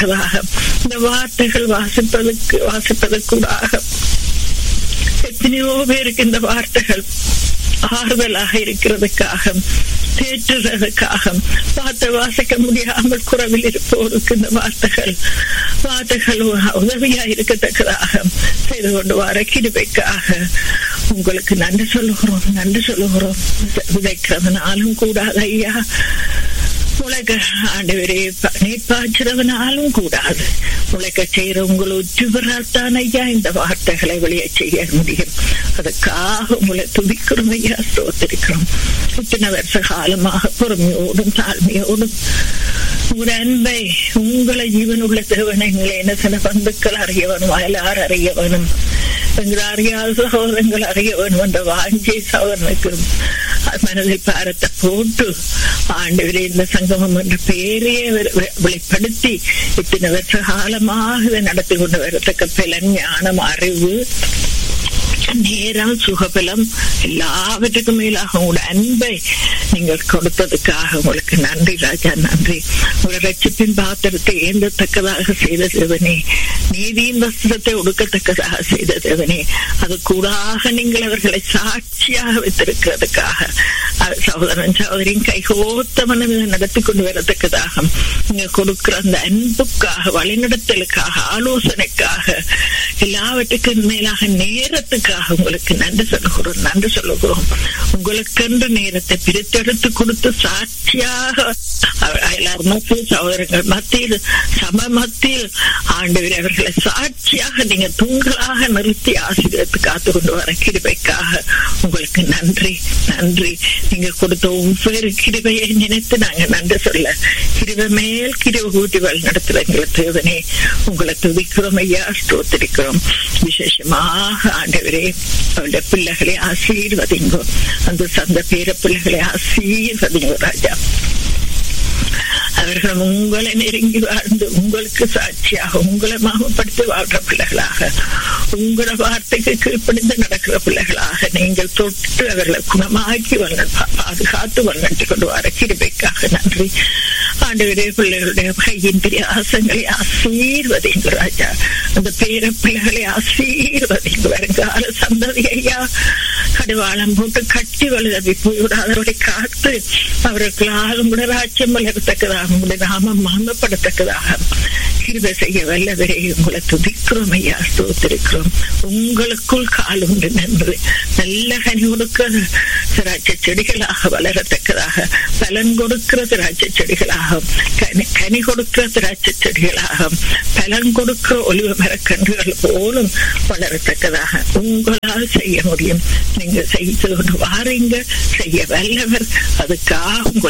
இருக்கத்தக்கதாக இந்த வார்த்தைகள் வாசிப்பதற்கு வாசிப்பதற்கூடாக எத்தனையோ பேருக்கு இந்த வார்த்தைகள் ஆறுதலாக இருக்கிறதுக்காக தேற்றுறதுக்காக வார்த்தை வாசிக்க முடியாமல் குறவில் இருப்போருக்கு இந்த வார்த்தைகள் வார்த்தைகள் உதவியா இருக்கத்தக்கதாக செய்து கொண்டு வர கிருபைக்காக உங்களுக்கு நன்றி சொல்லுகிறோம் நன்றி சொல்லுகிறோம் விதைக்கிறதுனாலும் கூடாது ஐயா உலக ஆண்டவரே நீர் பாய்ச்சிறவனாலும் கூடாது உலக செய்யற உங்களை உற்றுவரால் ஐயா இந்த வார்த்தைகளை வெளியே செய்ய முடியும் அதுக்காக உங்களை துதிக்கிறோம் ஐயா ஸ்தோத்திருக்கிறோம் இத்தனை வருஷ காலமாக பொறுமையோடும் தாழ்மையோடும் உங்கள் அன்பை உங்களை ஜீவன் உள்ள தேவனை எங்களை என்ன சில பந்துக்கள் அறியவனும் வயலார் அறியவனும் எங்கள் அறியாத சகோதரங்கள் அறிய வேணும் என்ற வாஞ்சி சகோதரனுக்கு மனதில் பாரத்தை போட்டு ஆண்டு இந்த சங்கமம் என்ற பெயரையே வெளிப்படுத்தி இத்தனை வருஷ காலமாக இதை நடத்தி கொண்டு வரத்தக்க பலன் ஞானம் அறிவு நேரம் சுகபலம் எல்லாவற்றுக்கும் மேலாக உங்களோட அன்பை நீங்கள் கொடுத்ததுக்காக உங்களுக்கு நன்றி ராஜா நன்றி உங்களோட ரட்சிப்பின் பாத்திரத்தை ஏந்தத்தக்கதாக செய்த தேவனே நீதியின் வஸ்திரத்தை ஒடுக்கத்தக்கதாக செய்த தேவனே அது கூடாக நீங்கள் அவர்களை சாட்சியாக வைத்திருக்கிறதுக்காக சகோதரன் சகோதரின் கைகோத்த மனதில் நடத்தி கொண்டு வரத்தக்கதாக நீங்க கொடுக்கிற அந்த அன்புக்காக வழிநடத்தலுக்காக ஆலோசனைக்காக எல்லாவற்றுக்கும் மேலாக நேரத்துக்காக உங்களுக்கு நன்றி சொல்லுகிறோம் நன்றி சொல்லுகிறோம் உங்களுக்கென்று நேரத்தை பிரித்தெடுத்து கொடுத்து சாட்சியாக எல்லார் மத்தியில் சகோதரங்கள் மத்தியில் சம மத்தியில் ஆண்டவர் அவர்களை சாட்சியாக நீங்க தூங்களாக நிறுத்தி ஆசிரியத்து காத்து கொண்டு வர கிருபைக்காக உங்களுக்கு நன்றி நன்றி நீங்க கொடுத்த ஒவ்வொரு கிருபையை நினைத்து நாங்க நன்றி சொல்ல கிருபை மேல் கிருப கூட்டி வழி நடத்துற எங்களை தேவனே உங்களை துதிக்கிறோம் ஐயா ஸ்தோத்திரிக்கிறோம் விசேஷமாக ஆண்டவரே அவருடைய பிள்ளைகளை ஆசீர்வதிங்கோ அந்த சந்த பேர பிள்ளைகளை ஆசீர்வதிங்கோ ராஜா அவர்கள் உங்களை நெருங்கி வாழ்ந்து உங்களுக்கு சாட்சியாக உங்களை மாமப்படுத்தி வாழ்ற பிள்ளைகளாக உங்களோட வார்த்தைக்கு கீழ்ப்படிந்து நடக்கிற பிள்ளைகளாக நீங்கள் தொட்டு அவர்களை குணமாக்கி பாதுகாத்து வழிநட்டு கொண்டு வர கிருபைக்காக நன்றி ஆண்டவரே பிள்ளைகளுடைய கையின் பிரியாசங்களை ஆசீர்வதிங்க ராஜா அந்த பேர பிள்ளைகளை ஆசீர்வதிங்க வருங்கால சந்ததி ஐயா கடுவாளம் போட்டு கட்டி வலுதவி போய்விடாதவரை காத்து அவர்களால் உங்களுடைய ராஜ்யம் வளரத்தக்கதாக உங்களுடைய நாமம் மாமப்படத்தக்கதாக கிருபை செய்ய வல்லவரே உங்களை துதிக்கிறோம் ஐயா ஸ்தோத்திருக்கிறோம் உங்களுக்குள் கால் உண்டு நின்று நல்ல கனி கொடுக்கிற திராட்சை செடிகளாக வளரத்தக்கதாக பலன் கொடுக்கிற திராட்சை செடிகளாக கனி கனி கொடுக்கிற திராட்சை செடிகளாக பலன் கொடுக்கிற ஒளிவ மரக்கன்றுகள் போலும் வளரத்தக்கதாக உங்களால் செய்ய முடியும் நீங்க செய்து கொண்டு வாரீங்க செய்ய வல்லவர் அதுக்காக உங்களை